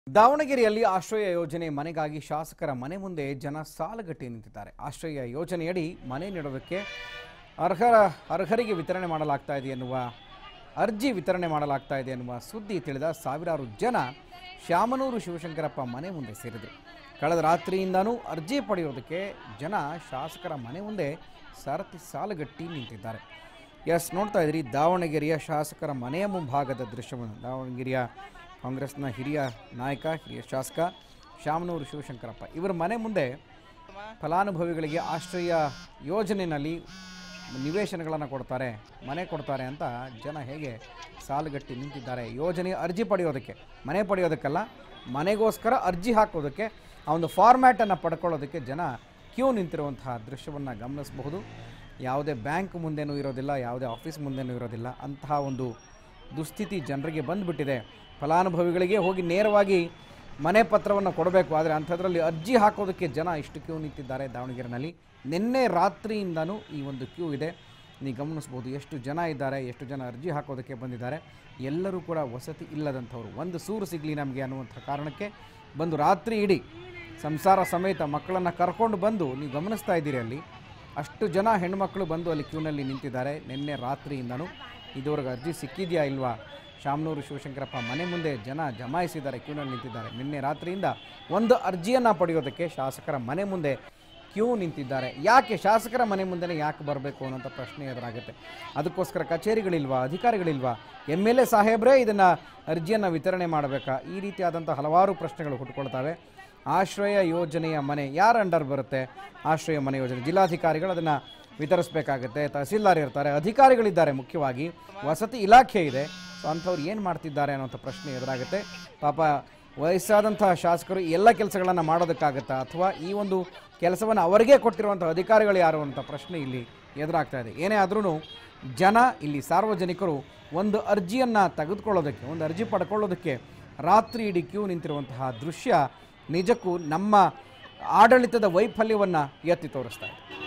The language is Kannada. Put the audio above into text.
ದಾವಣಗೆರೆಯಲ್ಲಿ ಆಶ್ರಯ ಯೋಜನೆ ಮನೆಗಾಗಿ ಶಾಸಕರ ಮನೆ ಮುಂದೆ ಜನ ಸಾಲುಗಟ್ಟಿ ನಿಂತಿದ್ದಾರೆ ಆಶ್ರಯ ಯೋಜನೆಯಡಿ ಮನೆ ನೀಡೋದಕ್ಕೆ ಅರ್ಹರ ಅರ್ಹರಿಗೆ ವಿತರಣೆ ಮಾಡಲಾಗ್ತಾ ಇದೆ ಎನ್ನುವ ಅರ್ಜಿ ವಿತರಣೆ ಮಾಡಲಾಗ್ತಾ ಇದೆ ಎನ್ನುವ ಸುದ್ದಿ ತಿಳಿದ ಸಾವಿರಾರು ಜನ ಶ್ಯಾಮನೂರು ಶಿವಶಂಕರಪ್ಪ ಮನೆ ಮುಂದೆ ಸೇರಿದರು ಕಳೆದ ರಾತ್ರಿಯಿಂದನೂ ಅರ್ಜಿ ಪಡೆಯೋದಕ್ಕೆ ಜನ ಶಾಸಕರ ಮನೆ ಮುಂದೆ ಸರತಿ ಸಾಲುಗಟ್ಟಿ ನಿಂತಿದ್ದಾರೆ ಎಸ್ ನೋಡ್ತಾ ಇದ್ರಿ ದಾವಣಗೆರೆಯ ಶಾಸಕರ ಮನೆಯ ಮುಂಭಾಗದ ದೃಶ್ಯವನ್ನು ದಾವಣಗೆರೆಯ ಕಾಂಗ್ರೆಸ್ನ ಹಿರಿಯ ನಾಯಕ ಹಿರಿಯ ಶಾಸಕ ಶಾಮನೂರು ಶಿವಶಂಕರಪ್ಪ ಇವರ ಮನೆ ಮುಂದೆ ಫಲಾನುಭವಿಗಳಿಗೆ ಆಶ್ರಯ ಯೋಜನೆಯಲ್ಲಿ ನಿವೇಶನಗಳನ್ನು ಕೊಡ್ತಾರೆ ಮನೆ ಕೊಡ್ತಾರೆ ಅಂತ ಜನ ಹೇಗೆ ಸಾಲುಗಟ್ಟಿ ನಿಂತಿದ್ದಾರೆ ಯೋಜನೆಯ ಅರ್ಜಿ ಪಡೆಯೋದಕ್ಕೆ ಮನೆ ಪಡೆಯೋದಕ್ಕಲ್ಲ ಮನೆಗೋಸ್ಕರ ಅರ್ಜಿ ಹಾಕೋದಕ್ಕೆ ಆ ಒಂದು ಫಾರ್ಮ್ಯಾಟನ್ನು ಪಡ್ಕೊಳ್ಳೋದಕ್ಕೆ ಜನ ಕ್ಯೂ ನಿಂತಿರುವಂತಹ ದೃಶ್ಯವನ್ನು ಗಮನಿಸಬಹುದು ಯಾವುದೇ ಬ್ಯಾಂಕ್ ಮುಂದೆನೂ ಇರೋದಿಲ್ಲ ಯಾವುದೇ ಆಫೀಸ್ ಮುಂದೆನೂ ಇರೋದಿಲ್ಲ ಅಂತಹ ಒಂದು ದುಸ್ಥಿತಿ ಜನರಿಗೆ ಬಂದುಬಿಟ್ಟಿದೆ ಫಲಾನುಭವಿಗಳಿಗೆ ಹೋಗಿ ನೇರವಾಗಿ ಮನೆ ಪತ್ರವನ್ನು ಕೊಡಬೇಕು ಆದರೆ ಅಂಥದ್ರಲ್ಲಿ ಅರ್ಜಿ ಹಾಕೋದಕ್ಕೆ ಜನ ಇಷ್ಟು ಕ್ಯೂ ನಿಂತಿದ್ದಾರೆ ದಾವಣಗೆರೆನಲ್ಲಿ ನಿನ್ನೆ ರಾತ್ರಿಯಿಂದನೂ ಈ ಒಂದು ಕ್ಯೂ ಇದೆ ನೀವು ಗಮನಿಸ್ಬೋದು ಎಷ್ಟು ಜನ ಇದ್ದಾರೆ ಎಷ್ಟು ಜನ ಅರ್ಜಿ ಹಾಕೋದಕ್ಕೆ ಬಂದಿದ್ದಾರೆ ಎಲ್ಲರೂ ಕೂಡ ವಸತಿ ಇಲ್ಲದಂಥವ್ರು ಒಂದು ಸೂರು ಸಿಗಲಿ ನಮಗೆ ಅನ್ನುವಂಥ ಕಾರಣಕ್ಕೆ ಬಂದು ರಾತ್ರಿ ಇಡೀ ಸಂಸಾರ ಸಮೇತ ಮಕ್ಕಳನ್ನು ಕರ್ಕೊಂಡು ಬಂದು ನೀವು ಗಮನಿಸ್ತಾ ಇದ್ದೀರಿ ಅಲ್ಲಿ ಅಷ್ಟು ಜನ ಹೆಣ್ಮಕ್ಳು ಬಂದು ಅಲ್ಲಿ ಕ್ಯೂನಲ್ಲಿ ನಿಂತಿದ್ದಾರೆ ನಿನ್ನೆ ರಾತ್ರಿಯಿಂದನೂ ಇದುವರೆಗೆ ಅರ್ಜಿ ಸಿಕ್ಕಿದೆಯಾ ಇಲ್ವಾ ಶಾಮನೂರು ಶಿವಶಂಕರಪ್ಪ ಮನೆ ಮುಂದೆ ಜನ ಜಮಾಯಿಸಿದ್ದಾರೆ ಕ್ಯೂನಲ್ಲಿ ನಿಂತಿದ್ದಾರೆ ನಿನ್ನೆ ರಾತ್ರಿಯಿಂದ ಒಂದು ಅರ್ಜಿಯನ್ನು ಪಡೆಯೋದಕ್ಕೆ ಶಾಸಕರ ಮನೆ ಮುಂದೆ ಕ್ಯೂ ನಿಂತಿದ್ದಾರೆ ಯಾಕೆ ಶಾಸಕರ ಮನೆ ಮುಂದೆನೇ ಯಾಕೆ ಬರಬೇಕು ಅನ್ನೋಂಥ ಪ್ರಶ್ನೆ ಎದುರಾಗುತ್ತೆ ಅದಕ್ಕೋಸ್ಕರ ಕಚೇರಿಗಳಿಲ್ವಾ ಅಧಿಕಾರಿಗಳಿಲ್ವಾ ಎಮ್ ಎಲ್ ಎ ಸಾಹೇಬ್ರೇ ಇದನ್ನು ಅರ್ಜಿಯನ್ನು ವಿತರಣೆ ಮಾಡಬೇಕಾ ಈ ರೀತಿಯಾದಂಥ ಹಲವಾರು ಪ್ರಶ್ನೆಗಳು ಹುಟ್ಟುಕೊಳ್ತವೆ ಆಶ್ರಯ ಯೋಜನೆಯ ಮನೆ ಯಾರ ಅಂಡರ್ ಬರುತ್ತೆ ಆಶ್ರಯ ಮನೆ ಯೋಜನೆ ಜಿಲ್ಲಾಧಿಕಾರಿಗಳು ಅದನ್ನು ವಿತರಿಸಬೇಕಾಗುತ್ತೆ ತಹಸೀಲ್ದಾರ್ ಇರ್ತಾರೆ ಅಧಿಕಾರಿಗಳಿದ್ದಾರೆ ಮುಖ್ಯವಾಗಿ ವಸತಿ ಇಲಾಖೆ ಇದೆ ಸೊ ಅಂಥವ್ರು ಏನು ಮಾಡ್ತಿದ್ದಾರೆ ಅನ್ನೋಂಥ ಪ್ರಶ್ನೆ ಎದುರಾಗುತ್ತೆ ಪಾಪ ವಯಸ್ಸಾದಂತಹ ಶಾಸಕರು ಈ ಎಲ್ಲ ಕೆಲಸಗಳನ್ನು ಮಾಡೋದಕ್ಕಾಗತ್ತಾ ಅಥವಾ ಈ ಒಂದು ಕೆಲಸವನ್ನು ಅವರಿಗೆ ಕೊಟ್ಟಿರುವಂಥ ಅಧಿಕಾರಿಗಳು ಯಾರು ಅಂತ ಪ್ರಶ್ನೆ ಇಲ್ಲಿ ಎದುರಾಗ್ತಾ ಇದೆ ಏನೇ ಆದ್ರೂ ಜನ ಇಲ್ಲಿ ಸಾರ್ವಜನಿಕರು ಒಂದು ಅರ್ಜಿಯನ್ನು ತೆಗೆದುಕೊಳ್ಳೋದಕ್ಕೆ ಒಂದು ಅರ್ಜಿ ಪಡ್ಕೊಳ್ಳೋದಕ್ಕೆ ರಾತ್ರಿ ಇಡೀ ಕ್ಯೂ ನಿಂತಿರುವಂತಹ ದೃಶ್ಯ ನಿಜಕ್ಕೂ ನಮ್ಮ ಆಡಳಿತದ ವೈಫಲ್ಯವನ್ನು ಎತ್ತಿ ತೋರಿಸ್ತಾ ಇದೆ